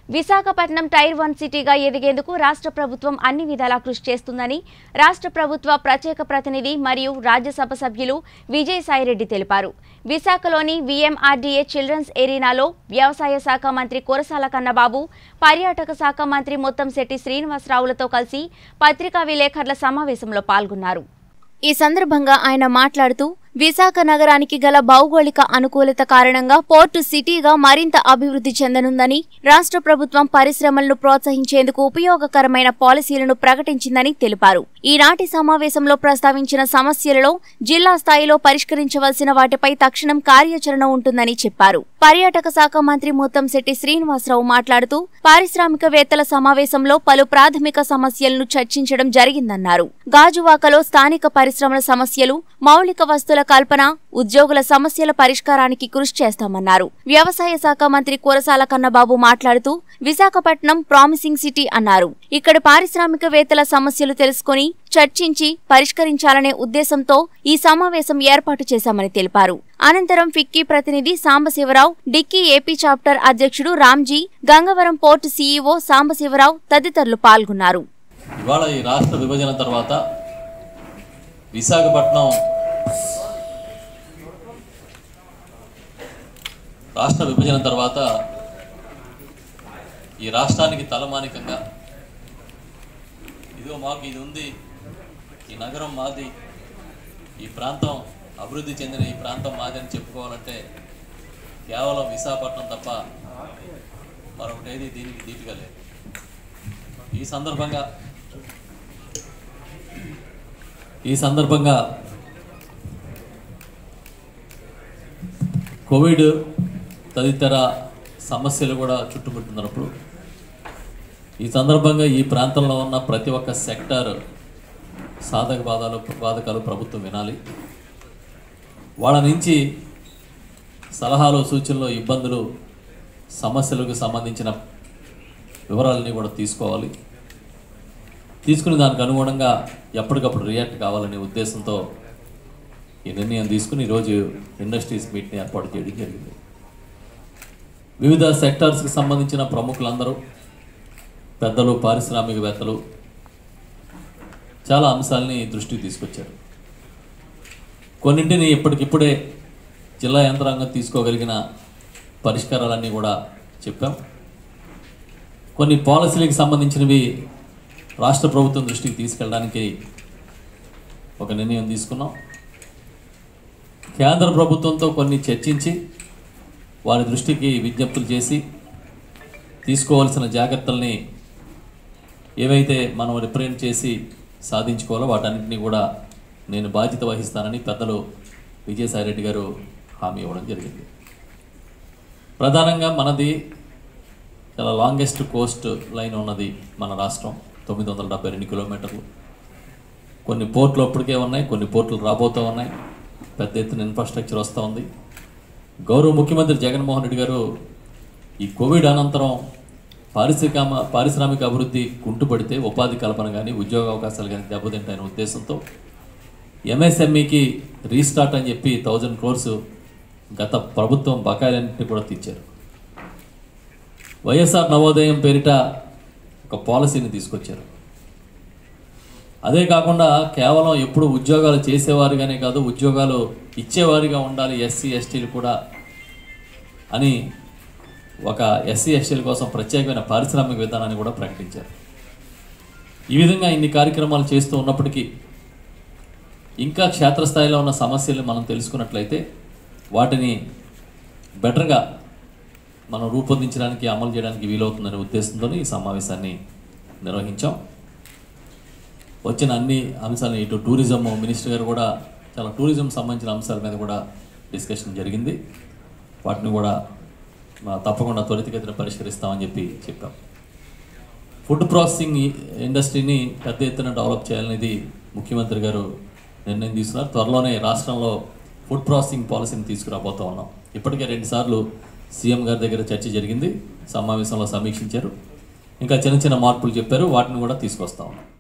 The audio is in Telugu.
విశాఖపట్నం టైర్ వన్ సిటీగా ఎదిగేందుకు రాష్ట్ర ప్రభుత్వం అన్ని విధాలా కృషి చేస్తుందని రాష్ట్ర ప్రభుత్వ ప్రత్యేక ప్రతినిధి మరియు రాజ్యసభ సభ్యులు విజయసాయిరెడ్డి తెలిపారు విశాఖలోని విఎంఆర్డీఏ చిల్డ్రన్స్ ఎరీనాలో వ్యవసాయ శాఖ మంత్రి కురసాల కన్నబాబు పర్యాటక శాఖ మంత్రి ముత్తంశెట్టి శ్రీనివాసరావులతో కలిసి పత్రికా విలేకరుల సమావేశంలో పాల్గొన్నారు ఈ సందర్భంగా ఆయన మాట్లాడుతూ విశాఖ నగరానికి గల భౌగోళిక అనుకూలత కారణంగా పోర్టు సిటీగా మరింత అభివృద్ధి చెందనుందని రాష్ట్ర ప్రభుత్వం పరిశ్రమలను ప్రోత్సహించేందుకు ఉపయోగకరమైన పాలసీలను ప్రకటించిందని తెలిపారు ఈనాటి సమావేశంలో ప్రస్తావించిన సమస్యలలో జిల్లా స్థాయిలో పరిష్కరించవలసిన వాటిపై తక్షణం కార్యాచరణ ఉంటుందని చెప్పారు పర్యాటక శాఖ మంత్రి ముత్తంశెట్టి శ్రీనివాసరావు మాట్లాడుతూ పారిశ్రామికవేత్తల సమావేశంలో పలు ప్రాథమిక సమస్యలను చర్చించడం జరిగిందన్నారు గాజువాకలో స్థానిక పరిశ్రమల సమస్యలు మౌలిక వస్తుల కల్పన ఉద్యోగుల సమస్యల పరిష్కారానికి కృషి చేస్తామన్నారు వ్యవసాయ శాఖ మంత్రి కురసాల కన్నబాబు మాట్లాడుతూ విశాఖపట్నం ప్రామిసింగ్ సిటీ అన్నారు ఇక్కడ పారిశ్రామికవేత్తల సమస్యలు తెలుసుకొని చర్చించి పరిష్కరించాలనే ఉద్దేశంతో ఈ సమావేశం ఏర్పాటు చేశామని తెలిపారు అనంతరం ఫిక్కీ ప్రతినిధి సాంబశివరావు డిక్కీ ఏపీ చాప్టర్ అధ్యక్షుడు రామ్జీ గంగవరం పోర్టు సీఈఓ సాంబశివరావు తదితరులు పాల్గొన్నారు ఇవాళ ఈ రాష్ట్ర విభజన తర్వాత విశాఖపట్నం రాష్ట్ర విభజన తర్వాత ఈ రాష్ట్రానికి తలమానికంగా ఇదిగో మాకు ఇది ఉంది ఈ నగరం మాది ఈ ప్రాంతం అభివృద్ధి చెందిన ఈ ప్రాంతం మాది అని చెప్పుకోవాలంటే కేవలం విశాఖపట్నం తప్ప మరొకటి ఏది దీనికి దీటుగా లేదు ఈ సందర్భంగా ఈ సందర్భంగా కోవిడ్ తదితర సమస్యలు కూడా చుట్టుముట్టున్నప్పుడు ఈ సందర్భంగా ఈ ప్రాంతంలో ఉన్న ప్రతి ఒక్క సెక్టార్ సాధక బాధలు బాధకాలు ప్రభుత్వం వినాలి వాళ్ళ నుంచి సలహాలు సూచనలు ఇబ్బందులు సమస్యలకు సంబంధించిన వివరాలని కూడా తీసుకోవాలి తీసుకుని దానికి అనుగుణంగా ఎప్పటికప్పుడు రియాక్ట్ కావాలనే ఉద్దేశంతో ఈ నిర్ణయం తీసుకుని ఈరోజు ఇండస్ట్రీస్ మీట్ని ఏర్పాటు చేయడం జరిగింది వివిధ సెక్టార్స్కి సంబంధించిన ప్రముఖులందరూ పెద్దలు పారిశ్రామికవేత్తలు చాలా అంశాలని దృష్టికి తీసుకొచ్చారు కొన్నింటిని ఇప్పటికిప్పుడే జిల్లా యంత్రాంగం తీసుకోగలిగిన పరిష్కారాలన్నీ కూడా చెప్పాం కొన్ని పాలసీలకు సంబంధించినవి రాష్ట్ర ప్రభుత్వం దృష్టికి తీసుకెళ్ళడానికి ఒక నిర్ణయం తీసుకున్నాం కేంద్ర ప్రభుత్వంతో కొన్ని చర్చించి వారి దృష్టికి విజ్ఞప్తులు చేసి తీసుకోవాల్సిన జాగ్రత్తల్ని ఏవైతే మనం రిప్రజెంట్ చేసి సాధించుకోవాలో వాటన్నింటినీ కూడా నేను బాధ్యత వహిస్తానని పెద్దలు విజయసాయిరెడ్డి గారు హామీ ఇవ్వడం జరిగింది ప్రధానంగా మనది చాలా లాంగెస్ట్ కోస్ట్ లైన్ ఉన్నది మన రాష్ట్రం తొమ్మిది వందల డెబ్బై రెండు కిలోమీటర్లు కొన్ని పోర్ట్లు అప్పటికే ఉన్నాయి కొన్ని పోర్ట్లు రాబోతూ ఉన్నాయి పెద్ద ఎత్తున ఇన్ఫ్రాస్ట్రక్చర్ వస్తూ ఉంది గౌరవ ముఖ్యమంత్రి జగన్మోహన్ రెడ్డి గారు ఈ కోవిడ్ అనంతరం పారిశ్రామిక పారిశ్రామిక అభివృద్ధి కుంటుపడితే ఉపాధి కల్పన కానీ ఉద్యోగ అవకాశాలు కానీ దెబ్బతింటాయనే ఉద్దేశంతో ఎంఎస్ఎంఈకి రీస్టార్ట్ అని చెప్పి థౌజండ్ క్రోర్స్ గత ప్రభుత్వం బకాయిలన్నింటినీ కూడా తీర్చారు వైఎస్ఆర్ నవోదయం పేరిట ఒక పాలసీని తీసుకొచ్చారు అదే కాకుండా కేవలం ఎప్పుడు ఉద్యోగాలు చేసేవారుగానే కాదు ఉద్యోగాలు ఇచ్చేవారిగా ఉండాలి ఎస్సీ ఎస్టీలు కూడా అని ఒక ఎస్సీ ఎస్టీల కోసం ప్రత్యేకమైన పారిశ్రామిక విధానాన్ని కూడా ప్రకటించారు ఈ విధంగా ఇన్ని కార్యక్రమాలు చేస్తూ ఉన్నప్పటికీ ఇంకా క్షేత్రస్థాయిలో ఉన్న సమస్యల్ని మనం తెలుసుకున్నట్లయితే వాటిని బెటర్గా మనం రూపొందించడానికి అమలు చేయడానికి వీలవుతుందనే ఉద్దేశంతో ఈ సమావేశాన్ని నిర్వహించాం వచ్చిన అన్ని అంశాలను ఇటు టూరిజం మినిస్టర్ గారు కూడా చాలా టూరిజం సంబంధించిన అంశాల మీద కూడా డిస్కషన్ జరిగింది వాటిని కూడా మా తప్పకుండా త్వరితగతిన పరిష్కరిస్తామని చెప్పి చెప్పాం ఫుడ్ ప్రాసెసింగ్ ఇండస్ట్రీని పెద్ద ఎత్తున డెవలప్ చేయాలనేది ముఖ్యమంత్రి గారు నిర్ణయం తీసుకున్నారు త్వరలోనే రాష్ట్రంలో ఫుడ్ ప్రాసెసింగ్ పాలసీని తీసుకురాబోతా ఉన్నాం ఇప్పటికే రెండుసార్లు సీఎం గారి దగ్గర చర్చ జరిగింది సమావేశంలో సమీక్షించారు ఇంకా చిన్న చిన్న మార్పులు చెప్పారు వాటిని కూడా తీసుకొస్తా ఉన్నాం